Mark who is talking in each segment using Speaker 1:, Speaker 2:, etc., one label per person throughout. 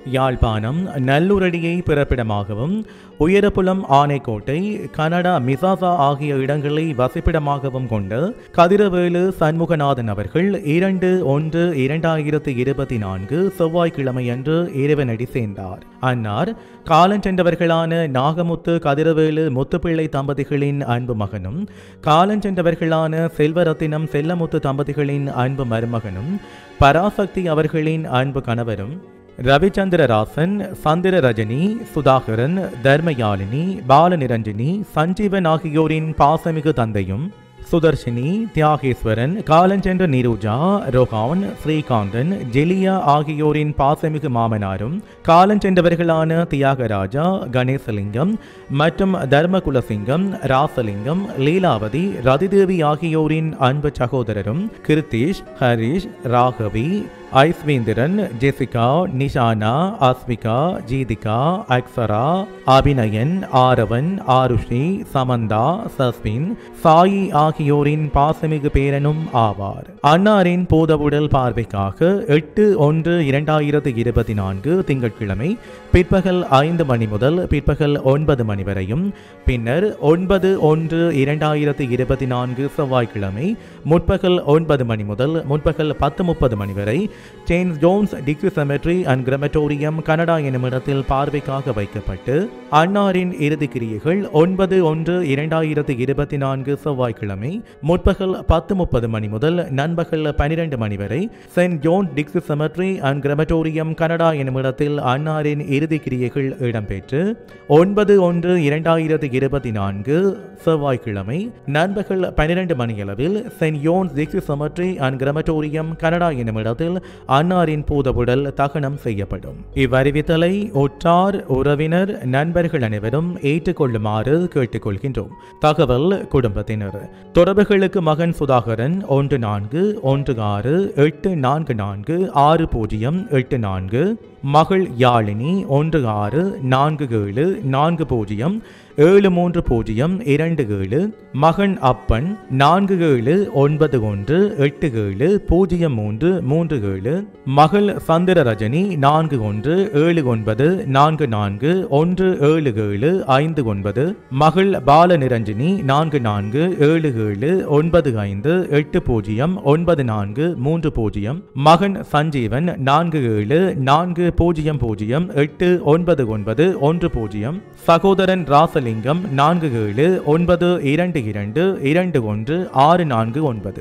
Speaker 1: யாழ்ப்பாணம் நல்லுரடியை பிறப்பிடமாகவும் Uyarappulam Anaikottai Canada Mississauga ஆகிய இடங்களை வசிப்பிடமாகவும் கொண்ட கதிரவேலு சண்முகநாதன் அவர்கள் இரண்டு ஒன்று இரண்டாயிரத்தி இருபத்தி நான்கு செவ்வாய்க்கிழமையன்று இறைவனடி சேர்ந்தார் அன்னார் காலஞ்சென்றவர்களான நாகமுத்து கதிரவேலு முத்துப்பிள்ளை தம்பதிகளின் அன்பு மகனும் காலஞ்சென்றவர்களான செல்வரத்தினம் செல்லமுத்து தம்பதிகளின் அன்பு மருமகனும் பராசக்தி அவர்களின் அன்பு கணவரும் ரவிச்சந்திரராசன் சந்திர ரஜினி சுதாகரன் தர்மயாழினி பாலநிரஞ்சினி சஞ்சீவன் ஆகியோரின் பாசமிகு தந்தையும் சுதர்ஷினி தியாகேஸ்வரன் காலஞ்சென்ற நிருஜா ரோஹான் ஸ்ரீகாந்தன் ஜெலியா ஆகியோரின் பாசமிகு மாமனாரும் காலஞ்சென்றவர்களான தியாகராஜா கணேசலிங்கம் மற்றும் தர்மகுலசிங்கம் ராசலிங்கம் லீலாவதி ரதிதேவி ஆகியோரின் அன்பு சகோதரரும் கிருத்தீஷ் ஹரிஷ் ராகவி ஐஸ்வேந்திரன் ஜெசிகா நிஷானா அஸ்விகா ஜீதிகா அக்ஸரா அபிநயன் ஆரவன் ஆருஷி சமந்தா சஸ்வின் சாயி ஆகியோரின் பாசமிகு பேரனும் ஆவார் அன்னாரின் பூதவுடல் பார்வைக்காக எட்டு ஒன்று இரண்டாயிரத்தி இருபத்தி நான்கு திங்கட்கிழமை பிற்பகல் ஐந்து மணி முதல் பிற்பகல் ஒன்பது மணி வரையும் பின்னர் ஒன்பது ஒன்று இரண்டாயிரத்தி இருபத்தி நான்கு செவ்வாய்க்கிழமை முற்பகல் ஒன்பது மணி முதல் முற்பகல் பத்து முப்பது மணி வரை saint John's Dixie cemetery and crematorium Canada எனும் இடத்தில் பார்வைக்காக வைக்கப்பட்டு அன்னாரின் இறுதி கிரியைகள் ஒன்பது ஒன்று இரண்டாயிரத்தி இருபத்தி நான்கு செவ்வாய்க்கிழமை முற்பகல் பத்து முப்பது மணி முதல் நண்பகல் பனிரெண்டு மணி வரை saint John Dixie cemetery and crematorium Canada எனும் இடத்தில் அன்னாரின் இறுதி கிரியைகள் இடம்பெற்று ஒன்பது ஒன்று இரண்டாயிரத்தி இருபத்தி நான்கு செவ்வாய்க்கிழமை நண்பகல் பனிரெண்டு மணியளவில் saint John's Dixie cemetery and crematorium Canada எனும் இடத்தில் அன்னாரின் பூதவுடல் தகனம் செய்யப்படும் இவ்வறிவித்தலை உற்றார் உறவினர் நண்பர்கள் அனைவரும் ஏற்றுக்கொள்ளுமாறு கேட்டுக்கொள்கின்றோம் தகவல் குடும்பத்தினர் தொடர்புகளுக்கு மகன் சுதாகரன் ஒன்று நான்கு ஒன்று ஆறு எட்டு நான்கு நான்கு ஆறு பூஜ்ஜியம் எட்டு நான்கு மகள் யாழினி ஒன்று ஆறு நான்கு ஏழு நான்கு பூஜ்ஜியம் ஏழு மூன்று பூஜ்ஜியம் இரண்டு ஏழு மகன் அப்பன் நான்கு ஏழு ஒன்பது ஒன்று எட்டு ஏழு பூஜ்ஜியம் மூன்று மூன்று ஏழு மகள் சந்திர ரஜினி நான்கு ஒன்று ஏழு ஒன்பது நான்கு நான்கு ஒன்று ஏழு ஏழு ஐந்து ஒன்பது மகள் பால நிரஞ்சினி நான்கு நான்கு ஏழு ஏழு ஒன்பது ஐந்து எட்டு பூஜ்ஜியம் ஒன்பது நான்கு மூன்று பூஜ்ஜியம் மகன் சஞ்சீவன் நான்கு ஏழு நான்கு பூஜ்ஜியம் பூஜ்ஜியம் எட்டு ஒன்பது ஒன்பது ஒன்று பூஜ்ஜியம் சகோதரன் ராசலிங்கம் நான்கு ஏழு ஒன்பது இரண்டு இரண்டு இரண்டு ஒன்று ஆறு நான்கு ஒன்பது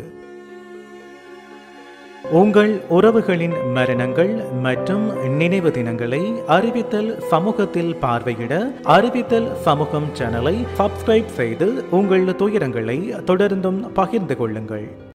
Speaker 1: உங்கள் உறவுகளின் மரணங்கள் மற்றும் நினைவு தினங்களை அறிவித்தல் சமூகத்தில் பார்வையிட அறிவித்தல் சமூகம் சேனலை சப்ஸ்கிரைப் செய்து உங்கள் துயரங்களை தொடர்ந்தும் பகிர்ந்து கொள்ளுங்கள்